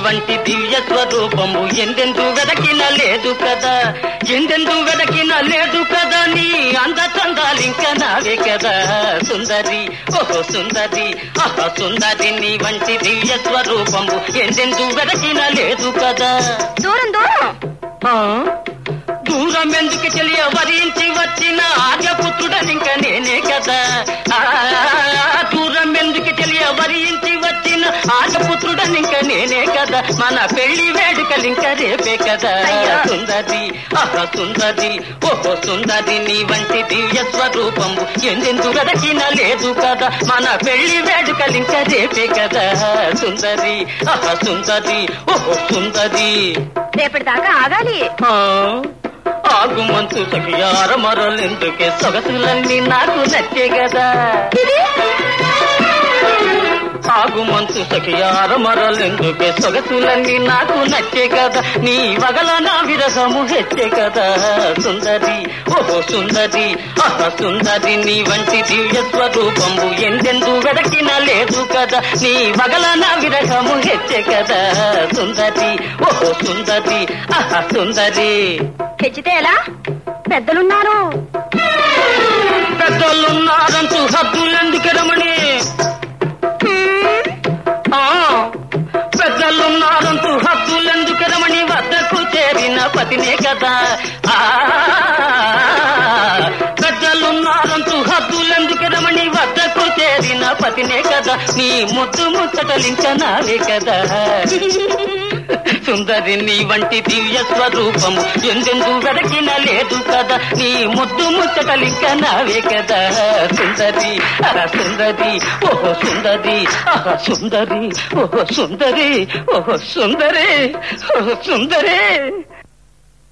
వంటి దివ్య స్వరూపము ఎందెందు వెదకిన లేదు కదా ఎందెందు వెదకిన లేదు కదా నీ అంద చందాలింక నావే కదా సుందరి ఓహో సుందరి ఆహా సుందరి నీ వంటి దివ్య స్వరూపము ఎందెందు వెదకిన లేదు కదా దూరం దూరం ఆ? దూరం ఎందుకు తెలియ వరించి వచ్చిన ఆర్యపుత్రుడనింక నేనే కదా ఆ, దూరం ఎందుకు తెలియ వరించి వచ్చిన ఆర్యపుత్రుడనింక నేనే కదా మన పెళ్లి వేడుకలింక రేపే కదా అయ్యో. సుందరి ఆహా సుందరి ఓహో సుందరి నీ వంటి దివ్య స్వరూపము ఎందెందు వెదకిన లేదు కదా మన పెళ్లి వేడుకలింక రేపే కదా సుందరి ఆహా సుందరి ఓహో సుందరి రేపటి దాకా ఆగాలి ఆ, ఆగుమంతు సఖియార మరలెందుకే సొగసులన్నీ నాకు నచ్చే కదా ఆగుమంతు సఖియార మరలెందుకే సొగసులన్నీ నాకు నచ్చే కదా నీ వగల నా విరహము హెచ్చే కదా సుందరి ఓహో సుందరి ఆహా సుందరి నీ వంటి దివ్య స్వరూపము ఎందెందు వెదకిన లేదు కదా నీ వగల నా విరహము హెచ్చే కదా సుందరి ఓహో సుందరి ఆహా సుందరి తెచ్చితే ఎలా పెద్దలున్నారు పెద్దలున్నారంటూ హద్దులెందుకు రమణి ఆ, పెద్దలున్నారంటూ హద్దులెందుకు రమణి వద్దకు చేరిన పతినే కదా ఆ పెద్దలున్నారంటూ హద్దులెందుకు రమణి వద్దకు చేరిన పతినే కదా నీ ముద్దు ముచ్చటలింక నావే కదా సుందరి నీ వంటి దివ్య స్వరూపము ఎందెందు వెదకిన లేదు కదా నీ ముద్దు ముచ్చటలింక నావే కదా సుందరి అర సుందరి ఓహో సుందరి ఆహా సుందరి ఓహో సుందరి ఓహో సుందరి ఓహో సుందరి